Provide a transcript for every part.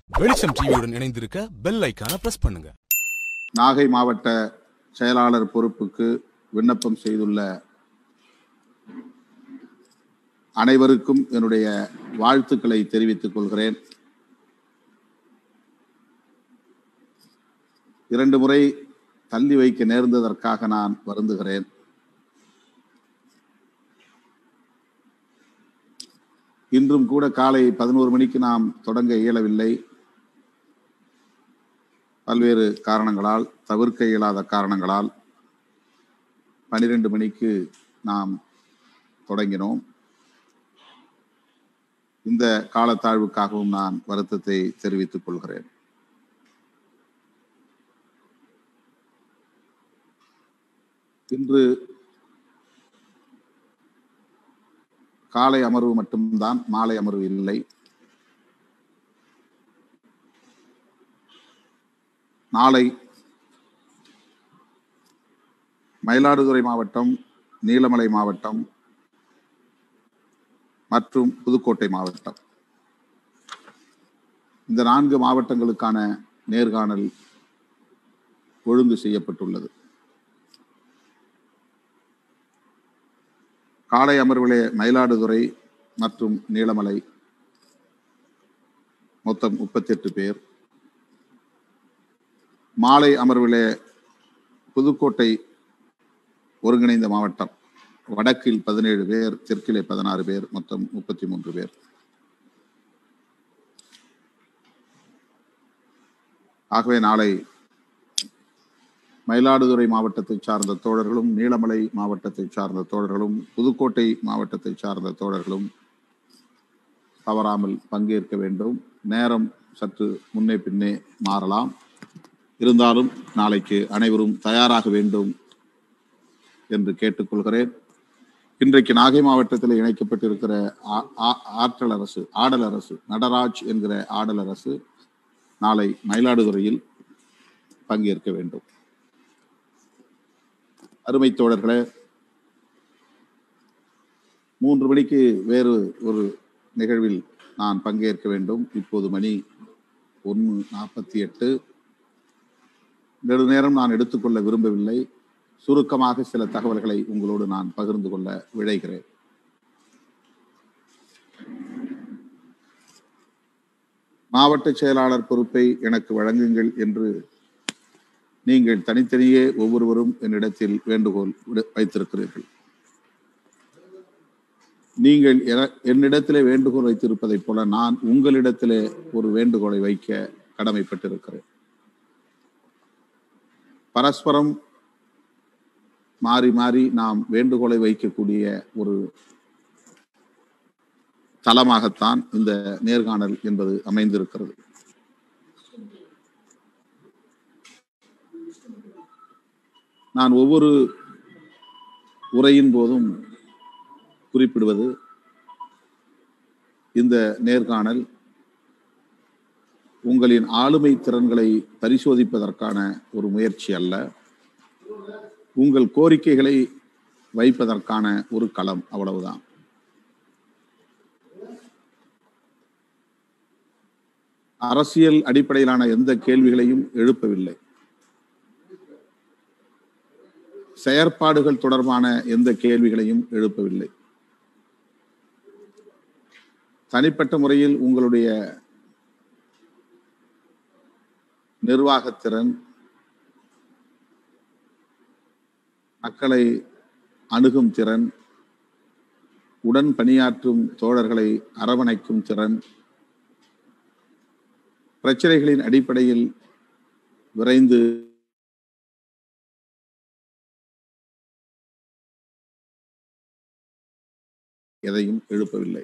வெளிச்சம் டிவியுடன் இணைந்திருக்க பெல் ஐக்கான பிரஸ் பண்ணுங்க நாகை மாவட்ட செயலாளர் பொறுப்புக்கு விண்ணப்பம் செய்துள்ள அனைவருக்கும் என்னுடைய வாழ்த்துக்களை தெரிவித்துக் கொள்கிறேன் இரண்டு முறை தள்ளி வைக்க நேர்ந்ததற்காக நான் வருந்துகிறேன் இன்றும் கூட காலை பதினோரு மணிக்கு நாம் தொடங்க இயலவில்லை பல்வேறு காரணங்களால் தவிர்க்க இயலாத காரணங்களால் பனிரெண்டு மணிக்கு நாம் தொடங்கினோம் இந்த காலத்தாழ்வுக்காகவும் நான் வருத்தத்தை தெரிவித்துக் கொள்கிறேன் இன்று காலை அமர்வு மட்டும்தான் மாலை அமர்வு இல்லை நாளை மயிலாடுதுறை மாவட்டம் நீலமலை மாவட்டம் மற்றும் புதுக்கோட்டை மாவட்டம் இந்த நான்கு மாவட்டங்களுக்கான நேர்காணல் ஒழுங்கு செய்யப்பட்டுள்ளது காலை அமர்விலே மயிலாடுதுறை மற்றும் நீலமலை மொத்தம் முப்பத்தி எட்டு பேர் மாலை அமர்விலே புதுக்கோட்டை ஒருங்கிணைந்த மாவட்டம் வடக்கில் பதினேழு பேர் தெற்கிலே பதினாறு பேர் மொத்தம் முப்பத்தி மூன்று பேர் ஆகவே நாளை மயிலாடுதுறை மாவட்டத்தை சார்ந்த தோழர்களும் நீலமலை மாவட்டத்தை சார்ந்த தோழர்களும் புதுக்கோட்டை மாவட்டத்தை சார்ந்த தோழர்களும் தவறாமல் பங்கேற்க வேண்டும் நேரம் சற்று முன்னே பின்னே மாறலாம் இருந்தாலும் நாளைக்கு அனைவரும் தயாராக வேண்டும் என்று கேட்டுக்கொள்கிறேன் இன்றைக்கு நாகை மாவட்டத்தில் இணைக்கப்பட்டிருக்கிற ஆ- ஆ- ஆற்றல் அரசு ஆடல் அரசு நடராஜ் என்கிற ஆடல் அரசு நாளை மயிலாடுதுறையில் பங்கேற்க வேண்டும் அருமை தோழர்களே மூன்று மணிக்கு வேறு ஒரு நிகழ்வில் நான் பங்கேற்க வேண்டும் இப்போது மணி ஒன்று நாற்பத்தி எட்டு நெடுநேரம் நான் எடுத்துக்கொள்ள விரும்பவில்லை சுருக்கமாக சில தகவல்களை உங்களோடு நான் பகிர்ந்து கொள்ள விழைகிறேன் மாவட்ட செயலாளர் பொறுப்பை எனக்கு வழங்குங்கள் என்று நீங்கள் தனித்தனியே ஒவ்வொருவரும் என்னிடத்தில் வேண்டுகோள் விடு- வைத்திருக்கிறீர்கள் நீங்கள் என- என்னிடத்திலே வேண்டுகோள் வைத்திருப்பதைப் போல நான் உங்களிடத்திலே ஒரு வேண்டுகோளை வைக்க கடமைப்பட்டிருக்கிறேன் பரஸ்பரம் மாறி மாறி நாம் வேண்டுகோளை வைக்கக்கூடிய ஒரு தளமாகத்தான் இந்த நேர்காணல் என்பது அமைந்திருக்கிறது நான் ஒவ்வொரு உரையின் போதும் குறிப்பிடுவது இந்த நேர்காணல் உங்களின் ஆளுமை திறன்களை பரிசோதிப்பதற்கான ஒரு முயற்சி அல்ல உங்கள் கோரிக்கைகளை வைப்பதற்கான ஒரு களம் அவ்வளவுதான் அரசியல் அடிப்படையிலான எந்த கேள்விகளையும் எழுப்பவில்லை செயற்பாடுகள் தொடர்பான எந்த கேள்விகளையும் எழுப்பவில்லை தனிப்பட்ட முறையில் உங்களுடைய நிர்வாகத்திறன் மக்களை அணுகும் திறன் உடன் பணியாற்றும் தோழர்களை அரவணைக்கும் திறன் பிரச்சனைகளின் அடிப்படையில் விரைந்து எதையும் எழுப்பவில்லை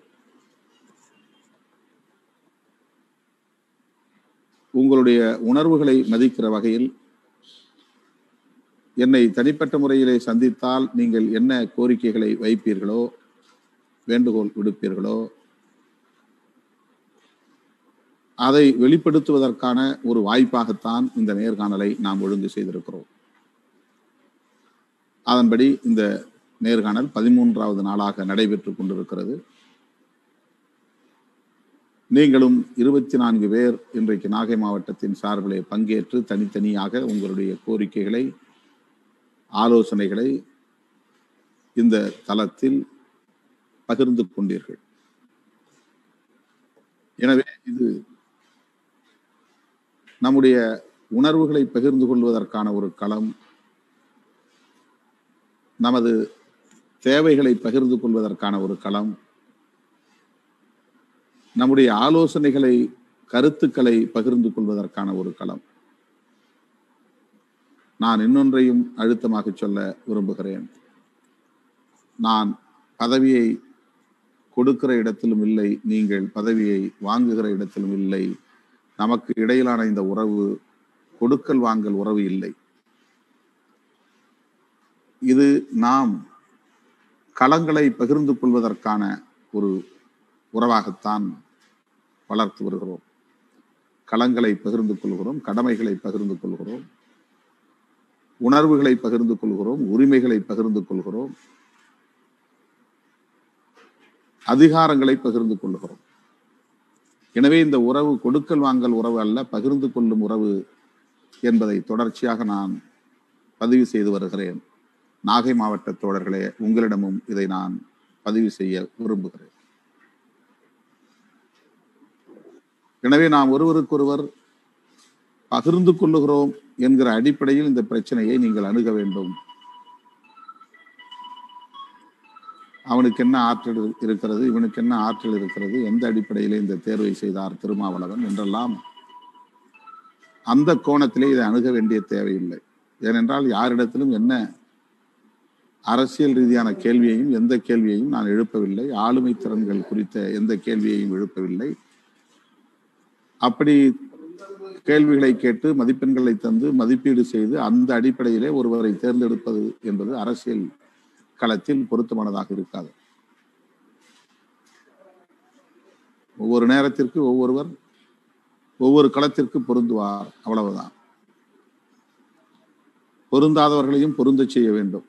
உங்களுடைய உணர்வுகளை மதிக்கிற வகையில் என்னை தனிப்பட்ட முறையிலே சந்தித்தால் நீங்கள் என்ன கோரிக்கைகளை வைப்பீர்களோ வேண்டுகோள் விடுப்பீர்களோ அதை வெளிப்படுத்துவதற்கான ஒரு வாய்ப்பாகத்தான் இந்த நேர்காணலை நாம் ஒழுங்கு செய்திருக்கிறோம் அதன்படி இந்த நேர்காணல் பதிமூன்றாவது நாளாக நடைபெற்றுக் கொண்டிருக்கிறது நீங்களும் இருபத்தி நான்கு பேர் இன்றைக்கு நாகை மாவட்டத்தின் சார்பிலே பங்கேற்று தனித்தனியாக உங்களுடைய கோரிக்கைகளை ஆலோசனைகளை இந்த தளத்தில் பகிர்ந்து கொண்டீர்கள் எனவே இது நம்முடைய உணர்வுகளை பகிர்ந்து கொள்வதற்கான ஒரு களம் நமது தேவைகளை பகிர்ந்து கொள்வதற்கான ஒரு களம் நம்முடைய ஆலோசனைகளை கருத்துக்களை பகிர்ந்து கொள்வதற்கான ஒரு களம் நான் இன்னொன்றையும் அழுத்தமாக சொல்ல விரும்புகிறேன் நான் பதவியை கொடுக்கிற இடத்திலும் இல்லை நீங்கள் பதவியை வாங்குகிற இடத்திலும் இல்லை நமக்கு இடையிலான இந்த உறவு கொடுக்கல் வாங்கல் உறவு இல்லை இது நாம் களங்களை பகிர்ந்து கொள்வதற்கான ஒரு உறவாகத்தான் வளர்த்து வருகிறோம் களங்களை பகிர்ந்து கொள்கிறோம் கடமைகளை பகிர்ந்து கொள்கிறோம் உணர்வுகளை பகிர்ந்து கொள்கிறோம் உரிமைகளை பகிர்ந்து கொள்கிறோம் அதிகாரங்களை பகிர்ந்து கொள்கிறோம் எனவே இந்த உறவு கொடுக்கல் வாங்கல் உறவு அல்ல பகிர்ந்து கொள்ளும் உறவு என்பதை தொடர்ச்சியாக நான் பதிவு செய்து வருகிறேன் நாகை மாவட்ட தோழர்களே உங்களிடமும் இதை நான் பதிவு செய்ய விரும்புகிறேன் எனவே நாம் ஒருவருக்கொருவர் பகிர்ந்து கொள்ளுகிறோம் என்கிற அடிப்படையில் இந்த பிரச்சனையை நீங்கள் அணுக வேண்டும் அவனுக்கு என்ன ஆற்றல் இருக்கிறது இவனுக்கு என்ன ஆற்றல் இருக்கிறது எந்த அடிப்படையிலே இந்த தேர்வை செய்தார் திருமாவளவன் என்றெல்லாம் அந்த கோணத்திலே இதை அணுக வேண்டிய தேவையில்லை ஏனென்றால் யாரிடத்திலும் என்ன அரசியல் ரீதியான கேள்வியையும் எந்த கேள்வியையும் நான் எழுப்பவில்லை ஆளுமை திறன்கள் குறித்த எந்த கேள்வியையும் எழுப்பவில்லை அப்படி கேள்விகளை கேட்டு மதிப்பெண்களை தந்து மதிப்பீடு செய்து அந்த அடிப்படையிலே ஒருவரை தேர்ந்தெடுப்பது என்பது அரசியல் களத்தில் பொருத்தமானதாக இருக்காது ஒவ்வொரு நேரத்திற்கு ஒவ்வொருவர் ஒவ்வொரு களத்திற்கு பொருந்துவார் அவ்வளவுதான் பொருந்தாதவர்களையும் பொருந்த செய்ய வேண்டும்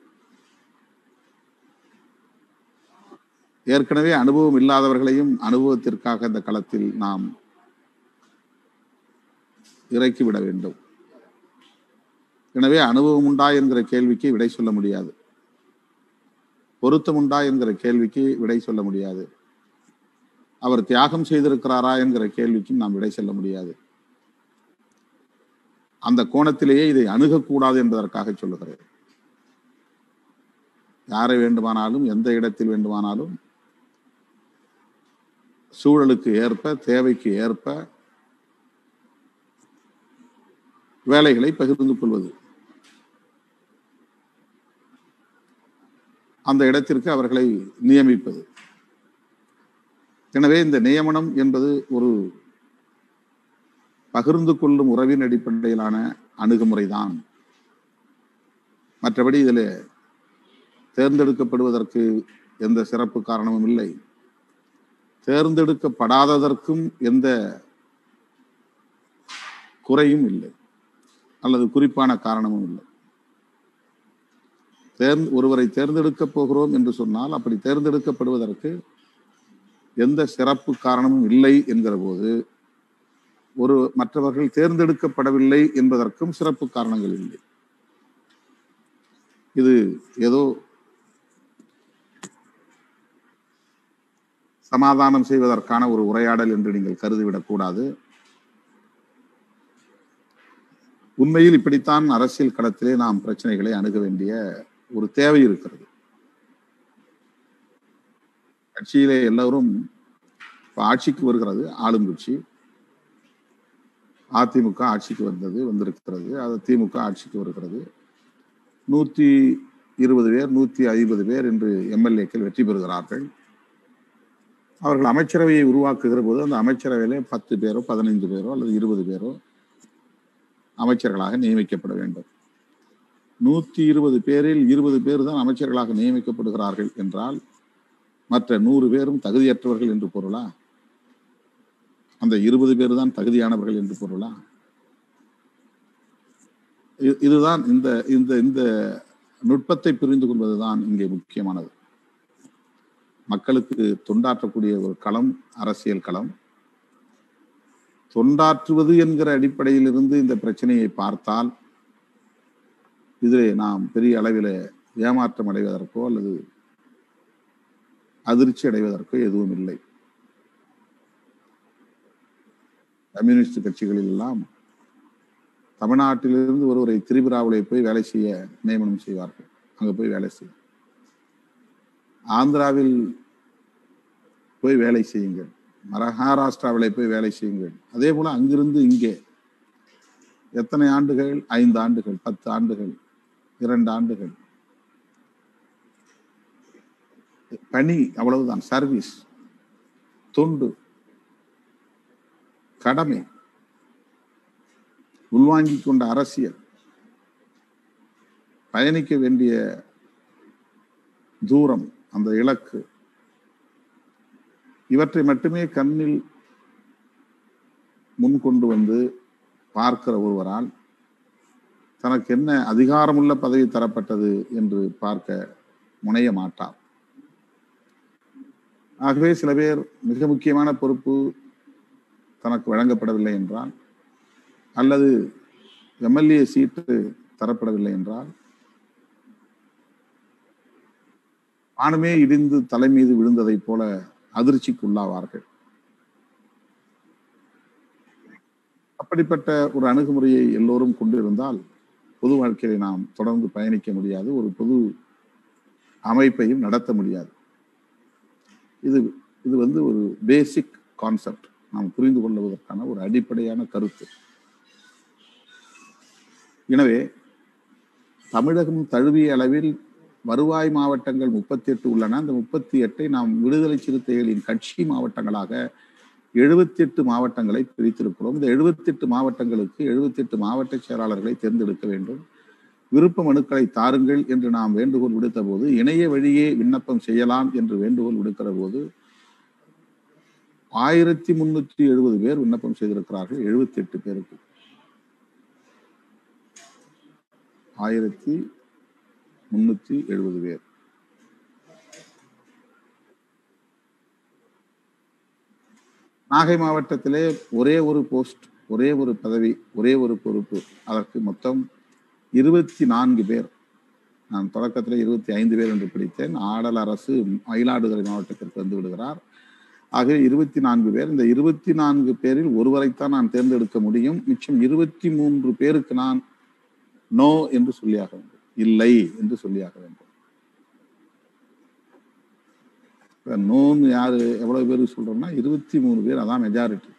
ஏற்கனவே அனுபவம் இல்லாதவர்களையும் அனுபவத்திற்காக இந்த களத்தில் நாம் இறக்கிவிட வேண்டும் எனவே அனுபவம் உண்டா என்கிற கேள்விக்கு விடை சொல்ல முடியாது பொருத்தம் உண்டா என்கிற கேள்விக்கு விடை சொல்ல முடியாது அவர் தியாகம் செய்திருக்கிறாரா என்கிற கேள்விக்கும் நாம் விடை சொல்ல முடியாது அந்த கோணத்திலேயே இதை அணுகக்கூடாது என்பதற்காக சொல்லுகிறேன் யாரை வேண்டுமானாலும் எந்த இடத்தில் வேண்டுமானாலும் சூழலுக்கு ஏற்ப தேவைக்கு ஏற்ப வேலைகளை பகிர்ந்து கொள்வது அந்த இடத்திற்கு அவர்களை நியமிப்பது எனவே இந்த நியமனம் என்பது ஒரு பகிர்ந்து கொள்ளும் உறவின் அடிப்படையிலான அணுகுமுறைதான் மற்றபடி இதில் தேர்ந்தெடுக்கப்படுவதற்கு எந்த சிறப்பு காரணமும் இல்லை தேர்ந்தெடுக்கப்படாததற்கும் எந்த குறையும் இல்லை அல்லது குறிப்பான காரணமும் இல்லை தேர்ந் ஒருவரை தேர்ந்தெடுக்கப் போகிறோம் என்று சொன்னால் அப்படி தேர்ந்தெடுக்கப்படுவதற்கு எந்த சிறப்பு காரணமும் இல்லை என்கிற போது ஒரு மற்றவர்கள் தேர்ந்தெடுக்கப்படவில்லை என்பதற்கும் சிறப்பு காரணங்கள் இல்லை இது ஏதோ சமாதானம் செய்வதற்கான ஒரு உரையாடல் என்று நீங்கள் கருதிவிடக் கூடாது உண்மையில் இப்படித்தான் அரசியல் களத்திலே நாம் பிரச்சனைகளை அணுக வேண்டிய ஒரு தேவை இருக்கிறது கட்சியிலே எல்லோரும் இப்ப ஆட்சிக்கு வருகிறது ஆளும் கட்சி அதிமுக ஆட்சிக்கு வந்தது வந்திருக்கிறது அது திமுக ஆட்சிக்கு வருகிறது நூத்தி இருபது பேர் நூத்தி ஐம்பது பேர் என்று எம்எல்ஏக்கள் வெற்றி பெறுகிறார்கள் அவர்கள் அமைச்சரவையை உருவாக்குகிற போது அந்த அமைச்சரவையிலே பத்து பேரோ பதினைந்து பேரோ அல்லது இருபது பேரோ அமைச்சர்களாக நியமிக்கப்பட வேண்டும் நூத்தி இருபது பேரில் இருபது பேர் தான் அமைச்சர்களாக நியமிக்கப்படுகிறார்கள் என்றால் மற்ற நூறு பேரும் தகுதியற்றவர்கள் என்று பொருளா அந்த இருபது பேர் தான் தகுதியானவர்கள் என்று பொருளா இ- இதுதான் இந்த இந்த இந்த நுட்பத்தை புரிந்து கொள்வதுதான் இங்கே முக்கியமானது மக்களுக்கு தொண்டாற்றக்கூடிய ஒரு களம் அரசியல் களம் தொண்டாற்றுவது என்கிற அடிப்படையில் இருந்து இந்த பிரச்சனையை பார்த்தால் இதிலே நாம் பெரிய அளவில் ஏமாற்றம் அடைவதற்கோ அல்லது அதிர்ச்சி அடைவதற்கோ எதுவும் இல்லை கம்யூனிஸ்ட் கட்சிகளில் எல்லாம் தமிழ்நாட்டிலிருந்து ஒருவரை திரிபுராவிலே போய் வேலை செய்ய நியமனம் செய்வார்கள் அங்க போய் வேலை செய்ய ஆந்திராவில் போய் வேலை செய்யுங்கள் மகாராஷ்டிராவிலே போய் வேலை செய்யுங்கள் அதே போல அங்கிருந்து இங்கே எத்தனை ஆண்டுகள் ஐந்து ஆண்டுகள் பத்து ஆண்டுகள் இரண்டு ஆண்டுகள் பணி அவ்வளவுதான் சர்வீஸ் தொண்டு கடமை உள்வாங்கிக் கொண்ட அரசியல் பயணிக்க வேண்டிய தூரம் அந்த இலக்கு இவற்றை மட்டுமே கண்ணில் முன் கொண்டு வந்து பார்க்கிற ஒருவரால் தனக்கு என்ன அதிகாரமுள்ள பதவி தரப்பட்டது என்று பார்க்க முனைய மாட்டார் ஆகவே சில பேர் மிக முக்கியமான பொறுப்பு தனக்கு வழங்கப்படவில்லை என்றால் அல்லது எம்எல்ஏ சீட்டு தரப்படவில்லை என்றால் வானமே இடிந்து தலை மீது விழுந்ததைப் போல அதிர்ச்சிக்கு உள்ளாவார்கள் அப்படிப்பட்ட ஒரு அணுகுமுறையை எல்லோரும் கொண்டிருந்தால் பொது வாழ்க்கையை நாம் தொடர்ந்து பயணிக்க முடியாது ஒரு பொது அமைப்பையும் நடத்த முடியாது இது இது வந்து ஒரு பேசிக் கான்செப்ட் நாம் புரிந்து கொள்வதற்கான ஒரு அடிப்படையான கருத்து எனவே தமிழகம் தழுவிய அளவில் வருவாய் மாவட்டங்கள் முப்பத்தி எட்டு உள்ளன அந்த முப்பத்தி எட்டை நாம் விடுதலை சிறுத்தைகளின் கட்சி மாவட்டங்களாக எழுபத்தி எட்டு மாவட்டங்களை பிரித்திருக்கிறோம் இந்த எழுபத்தி எட்டு மாவட்டங்களுக்கு எழுபத்தி எட்டு மாவட்ட செயலாளர்களை தேர்ந்தெடுக்க வேண்டும் விருப்ப மனுக்களை தாருங்கள் என்று நாம் வேண்டுகோள் விடுத்த போது இணைய வழியே விண்ணப்பம் செய்யலாம் என்று வேண்டுகோள் விடுக்கிற போது ஆயிரத்தி முன்னூற்றி எழுபது பேர் விண்ணப்பம் செய்திருக்கிறார்கள் எழுபத்தி எட்டு பேருக்கு ஆயிரத்தி முன்னூத்தி எழுபது பேர் நாகை மாவட்டத்திலே ஒரே ஒரு போஸ்ட் ஒரே ஒரு பதவி ஒரே ஒரு பொறுப்பு அதற்கு மொத்தம் இருபத்தி நான்கு பேர் நான் தொடக்கத்தில் இருபத்தி ஐந்து பேர் என்று பிடித்தேன் ஆடல் அரசு மயிலாடுதுறை மாவட்டத்திற்கு வந்து விடுகிறார் ஆகவே இருபத்தி நான்கு பேர் இந்த இருபத்தி நான்கு பேரில் ஒருவரைத்தான் நான் தேர்ந்தெடுக்க முடியும் மிச்சம் இருபத்தி மூன்று பேருக்கு நான் நோ என்று சொல்லியாக வேண்டும் இல்லை என்று சொல்லியாக வேண்டும் இப்ப நோன்னு யாரு எவ்வளவு பேருக்கு சொல்றோம்னா இருபத்தி மூணு பேர் அதான் மெஜாரிட்டி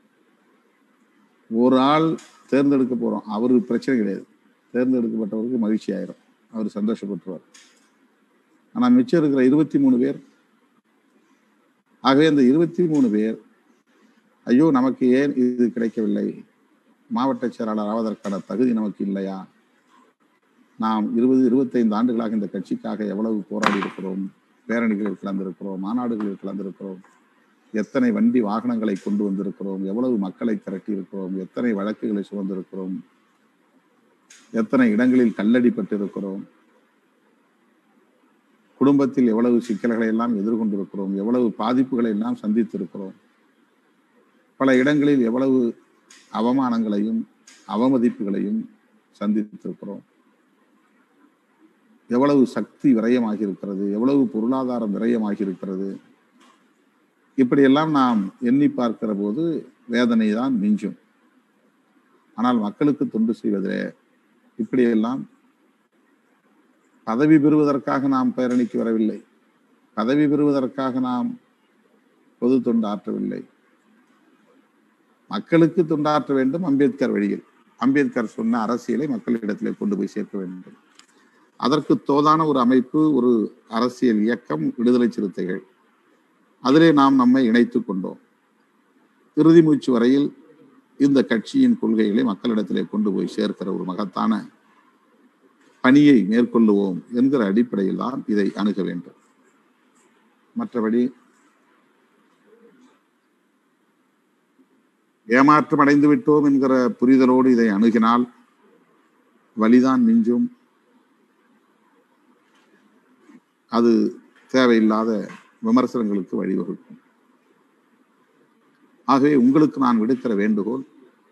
ஒரு ஆள் தேர்ந்தெடுக்க போறோம் அவரு பிரச்சனை கிடையாது தேர்ந்தெடுக்கப்பட்டவருக்கு மகிழ்ச்சி ஆயிரும் அவர் சந்தோஷப்பட்டுருவார் ஆனா மிச்சம் இருக்கிற இருபத்தி மூணு பேர் ஆகவே அந்த இருபத்தி மூணு பேர் ஐயோ நமக்கு ஏன் இது கிடைக்கவில்லை மாவட்ட செயலாளர் ஆவதற்கான தகுதி நமக்கு இல்லையா நாம் இருபது இருபத்தைந்து ஆண்டுகளாக இந்த கட்சிக்காக எவ்வளவு போராடி இருக்கிறோம் பேரணிகளில் கலந்திருக்கிறோம் மாநாடுகளில் கலந்திருக்கிறோம் எத்தனை வண்டி வாகனங்களை கொண்டு வந்திருக்கிறோம் எவ்வளவு மக்களை திரட்டி இருக்கிறோம் எத்தனை வழக்குகளை சுமந்திருக்கிறோம் எத்தனை இடங்களில் கல்லடிப்பட்டு இருக்கிறோம் குடும்பத்தில் எவ்வளவு சிக்கல்களை எல்லாம் எதிர்கொண்டிருக்கிறோம் எவ்வளவு பாதிப்புகளை எல்லாம் சந்தித்திருக்கிறோம் பல இடங்களில் எவ்வளவு அவமானங்களையும் அவமதிப்புகளையும் சந்தித்திருக்கிறோம் எவ்வளவு சக்தி விரயமாகி இருக்கிறது எவ்வளவு பொருளாதாரம் விரயமாகி இருக்கிறது இப்படியெல்லாம் நாம் எண்ணி பார்க்கிற போது வேதனை தான் மிஞ்சும் ஆனால் மக்களுக்கு தொண்டு செய்வதிலே இப்படியெல்லாம் பதவி பெறுவதற்காக நாம் பேரணிக்கு வரவில்லை பதவி பெறுவதற்காக நாம் பொது தொண்டு ஆற்றவில்லை மக்களுக்கு தொண்டாற்ற வேண்டும் அம்பேத்கர் வழியில் அம்பேத்கர் சொன்ன அரசியலை மக்களிடத்திலே கொண்டு போய் சேர்க்க வேண்டும் அதற்கு தோதான ஒரு அமைப்பு ஒரு அரசியல் இயக்கம் விடுதலை சிறுத்தைகள் அதிலே நாம் நம்மை இணைத்துக் கொண்டோம் இறுதி மூச்சு வரையில் இந்த கட்சியின் கொள்கைகளை மக்களிடத்திலே கொண்டு போய் சேர்க்கிற ஒரு மகத்தான பணியை மேற்கொள்ளுவோம் என்கிற அடிப்படையில் தான் இதை அணுக வேண்டும் மற்றபடி ஏமாற்றம் அடைந்து விட்டோம் என்கிற புரிதலோடு இதை அணுகினால் வலிதான் மிஞ்சும் அது தேவையில்லாத விமர்சனங்களுக்கு வழிவகுக்கும் ஆகவே உங்களுக்கு நான் விடுக்கிற வேண்டுகோள்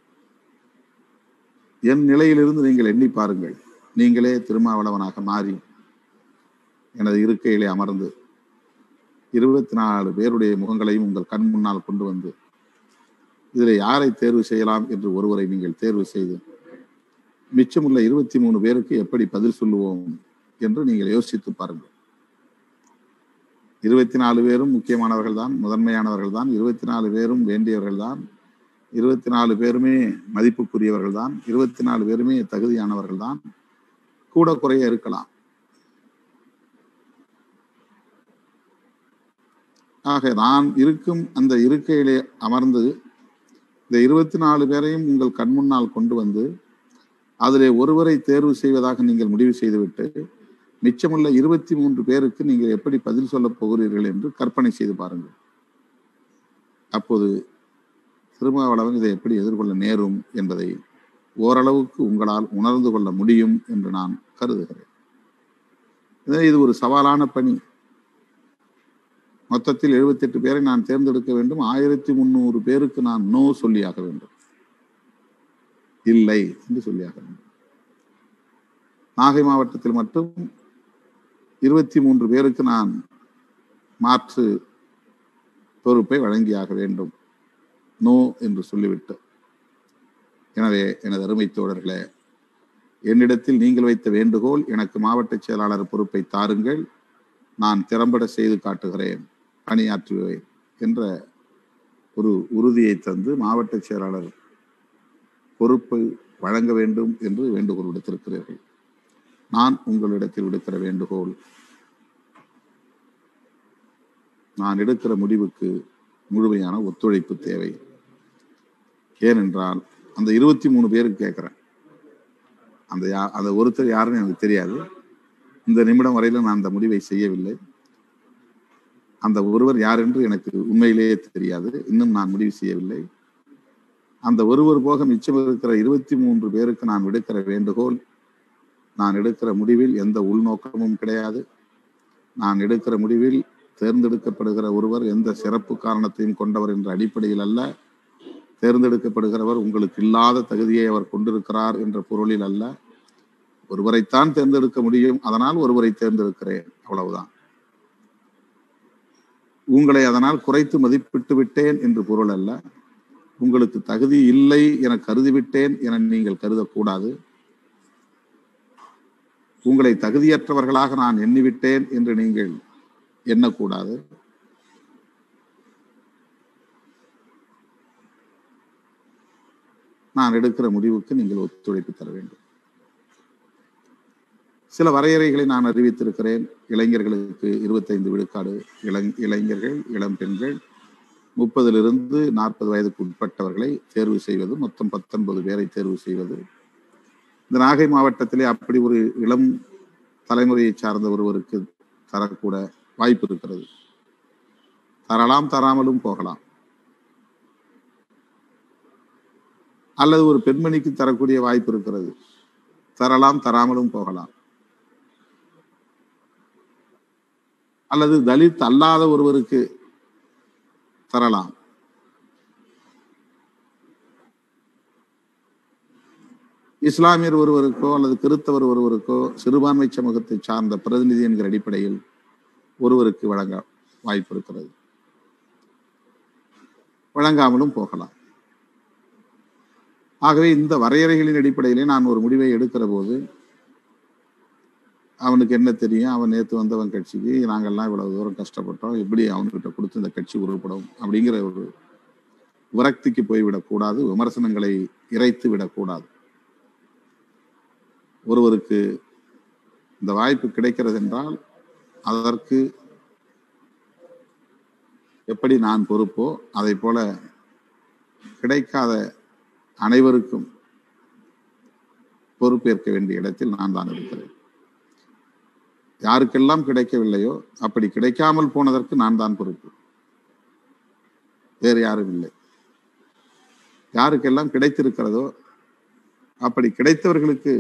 என் நிலையிலிருந்து நீங்கள் எண்ணி பாருங்கள் நீங்களே திருமாவளவனாக மாறி எனது இருக்கையிலே அமர்ந்து இருபத்தி நாலு பேருடைய முகங்களையும் உங்கள் கண் முன்னால் கொண்டு வந்து இதில் யாரை தேர்வு செய்யலாம் என்று ஒருவரை நீங்கள் தேர்வு செய்து மிச்சமுள்ள இருபத்தி மூணு பேருக்கு எப்படி பதில் சொல்லுவோம் என்று நீங்கள் யோசித்து பாருங்கள் இருபத்தி நாலு பேரும் முக்கியமானவர்கள் தான் முதன்மையானவர்கள் தான் இருபத்தி நாலு பேரும் வேண்டியவர்கள் தான் இருபத்தி நாலு பேருமே மதிப்புக்குரியவர்கள் தான் இருபத்தி நாலு பேருமே தகுதியானவர்கள் தான் கூட குறைய இருக்கலாம் ஆக நான் இருக்கும் அந்த இருக்கையிலே அமர்ந்து இந்த இருபத்தி நாலு பேரையும் உங்கள் கண் முன்னால் கொண்டு வந்து அதிலே ஒருவரை தேர்வு செய்வதாக நீங்கள் முடிவு செய்துவிட்டு மிச்சமுள்ள இருபத்தி மூன்று பேருக்கு நீங்கள் எப்படி பதில் சொல்லப் போகிறீர்கள் என்று கற்பனை செய்து பாருங்கள் அப்போது திருமாவளவன் இதை எப்படி எதிர்கொள்ள நேரும் என்பதை ஓரளவுக்கு உங்களால் உணர்ந்து கொள்ள முடியும் என்று நான் கருதுகிறேன் எனவே இது ஒரு சவாலான பணி மொத்தத்தில் 78 பேரை நான் தேர்ந்தெடுக்க வேண்டும் ஆயிரத்தி முந்நூறு பேருக்கு நான் நோ சொல்லியாக வேண்டும் இல்லை என்று சொல்லியாக வேண்டும் நாகை மாவட்டத்தில் மட்டும் இருபத்தி மூன்று பேருக்கு நான் மாற்று பொறுப்பை வழங்கியாக வேண்டும் நோ என்று சொல்லிவிட்டு எனவே எனது அருமை தோழர்களே என்னிடத்தில் நீங்கள் வைத்த வேண்டுகோள் எனக்கு மாவட்ட செயலாளர் பொறுப்பை தாருங்கள் நான் திறம்பட செய்து காட்டுகிறேன் பணியாற்றுவேன் என்ற ஒரு உறுதியை தந்து மாவட்ட செயலாளர் பொறுப்பை வழங்க வேண்டும் என்று வேண்டுகோள் விடுத்திருக்கிறீர்கள் நான் உங்களிடத்தில் விடுக்கிற வேண்டுகோள் நான் எடுக்கிற முடிவுக்கு முழுமையான ஒத்துழைப்பு தேவை ஏனென்றால் அந்த இருபத்தி மூணு பேருக்கு கேட்குறேன் அந்த யா அந்த ஒருத்தர் யாருன்னு எனக்கு தெரியாது இந்த நிமிடம் வரையிலும் நான் அந்த முடிவை செய்யவில்லை அந்த ஒருவர் யார் என்று எனக்கு உண்மையிலேயே தெரியாது இன்னும் நான் முடிவு செய்யவில்லை அந்த ஒருவர் போக மிச்சம் இருக்கிற இருபத்தி மூன்று பேருக்கு நான் விடுக்கிற வேண்டுகோள் நான் எடுக்கிற முடிவில் எந்த உள்நோக்கமும் கிடையாது நான் எடுக்கிற முடிவில் தேர்ந்தெடுக்கப்படுகிற ஒருவர் எந்த சிறப்பு காரணத்தையும் கொண்டவர் என்ற அடிப்படையில் அல்ல தேர்ந்தெடுக்கப்படுகிறவர் உங்களுக்கு இல்லாத தகுதியை அவர் கொண்டிருக்கிறார் என்ற பொருளில் அல்ல ஒருவரைத்தான் தேர்ந்தெடுக்க முடியும் அதனால் ஒருவரை தேர்ந்தெடுக்கிறேன் அவ்வளவுதான் உங்களை அதனால் குறைத்து மதிப்பிட்டு விட்டேன் என்று பொருள் அல்ல உங்களுக்கு தகுதி இல்லை என கருதிவிட்டேன் என நீங்கள் கருதக்கூடாது உங்களை தகுதியற்றவர்களாக நான் எண்ணிவிட்டேன் என்று நீங்கள் எண்ணக்கூடாது நான் எடுக்கிற முடிவுக்கு நீங்கள் ஒத்துழைப்பு தர வேண்டும் சில வரையறைகளை நான் அறிவித்திருக்கிறேன் இளைஞர்களுக்கு இருபத்தைந்து விழுக்காடு இளங் இளைஞர்கள் இளம் பெண்கள் முப்பதிலிருந்து நாற்பது வயதுக்கு உட்பட்டவர்களை தேர்வு செய்வது மொத்தம் பத்தொன்பது பேரை தேர்வு செய்வது இந்த நாகை மாவட்டத்திலே அப்படி ஒரு இளம் தலைமுறையை சார்ந்த ஒருவருக்கு தரக்கூட வாய்ப்பு இருக்கிறது தரலாம் தராமலும் போகலாம் அல்லது ஒரு பெண்மணிக்கு தரக்கூடிய வாய்ப்பு இருக்கிறது தரலாம் தராமலும் போகலாம் அல்லது தலித் அல்லாத ஒருவருக்கு தரலாம் இஸ்லாமியர் ஒருவருக்கோ அல்லது கிறித்தவர் ஒருவருக்கோ சிறுபான்மை சமூகத்தை சார்ந்த பிரதிநிதி என்கிற அடிப்படையில் ஒருவருக்கு வழங்க வாய்ப்பு இருக்கிறது வழங்காமலும் போகலாம் ஆகவே இந்த வரையறைகளின் அடிப்படையிலே நான் ஒரு முடிவை எடுக்கிற போது அவனுக்கு என்ன தெரியும் அவன் நேற்று வந்தவன் கட்சிக்கு நாங்கள்லாம் இவ்வளவு தூரம் கஷ்டப்பட்டோம் எப்படி அவன்கிட்ட கொடுத்து இந்த கட்சி உருப்படும் அப்படிங்கிற ஒரு விரக்திக்கு போய்விடக்கூடாது விமர்சனங்களை இறைத்து விடக்கூடாது ஒருவருக்கு இந்த வாய்ப்பு கிடைக்கிறது என்றால் அதற்கு எப்படி நான் பொறுப்போ அதை போல கிடைக்காத அனைவருக்கும் பொறுப்பேற்க வேண்டிய இடத்தில் நான் தான் இருக்கிறேன் யாருக்கெல்லாம் கிடைக்கவில்லையோ அப்படி கிடைக்காமல் போனதற்கு நான் தான் பொறுப்பு வேறு யாரும் இல்லை யாருக்கெல்லாம் கிடைத்திருக்கிறதோ அப்படி கிடைத்தவர்களுக்கு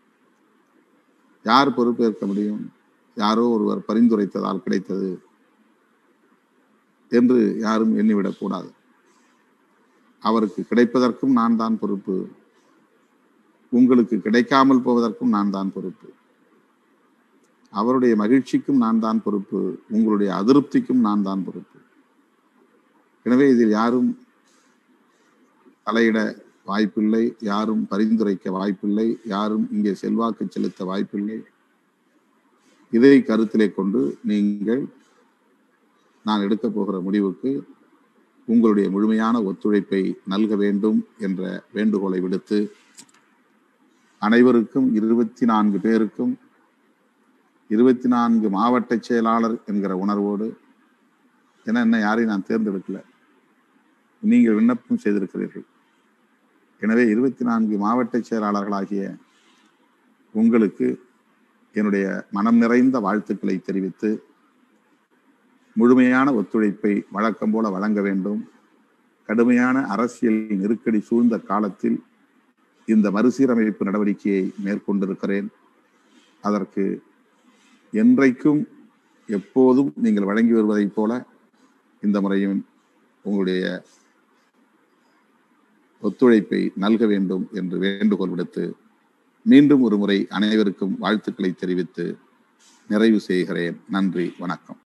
யார் பொறுப்பேற்க முடியும் யாரோ ஒருவர் பரிந்துரைத்ததால் கிடைத்தது என்று யாரும் எண்ணிவிடக் கூடாது அவருக்கு கிடைப்பதற்கும் நான் தான் பொறுப்பு உங்களுக்கு கிடைக்காமல் போவதற்கும் நான் தான் பொறுப்பு அவருடைய மகிழ்ச்சிக்கும் நான் தான் பொறுப்பு உங்களுடைய அதிருப்திக்கும் நான் தான் பொறுப்பு எனவே இதில் யாரும் தலையிட வாய்ப்பில்லை யாரும் பரிந்துரைக்க வாய்ப்பில்லை யாரும் இங்கே செல்வாக்கு செலுத்த வாய்ப்பில்லை இதை கருத்திலே கொண்டு நீங்கள் நான் எடுக்க போகிற முடிவுக்கு உங்களுடைய முழுமையான ஒத்துழைப்பை நல்க வேண்டும் என்ற வேண்டுகோளை விடுத்து அனைவருக்கும் இருபத்தி நான்கு பேருக்கும் இருபத்தி நான்கு மாவட்ட செயலாளர் என்கிற உணர்வோடு ஏன்னா என்ன யாரையும் நான் தேர்ந்தெடுக்கல நீங்கள் விண்ணப்பம் செய்திருக்கிறீர்கள் எனவே இருபத்தி நான்கு மாவட்ட செயலாளர்களாகிய உங்களுக்கு என்னுடைய மனம் நிறைந்த வாழ்த்துக்களை தெரிவித்து முழுமையான ஒத்துழைப்பை வழக்கம் போல வழங்க வேண்டும் கடுமையான அரசியல் நெருக்கடி சூழ்ந்த காலத்தில் இந்த மறுசீரமைப்பு நடவடிக்கையை மேற்கொண்டிருக்கிறேன் அதற்கு என்றைக்கும் எப்போதும் நீங்கள் வழங்கி வருவதைப் போல இந்த முறையும் உங்களுடைய ஒத்துழைப்பை நல்க வேண்டும் என்று வேண்டுகோள் விடுத்து மீண்டும் ஒரு முறை அனைவருக்கும் வாழ்த்துக்களை தெரிவித்து நிறைவு செய்கிறேன் நன்றி வணக்கம்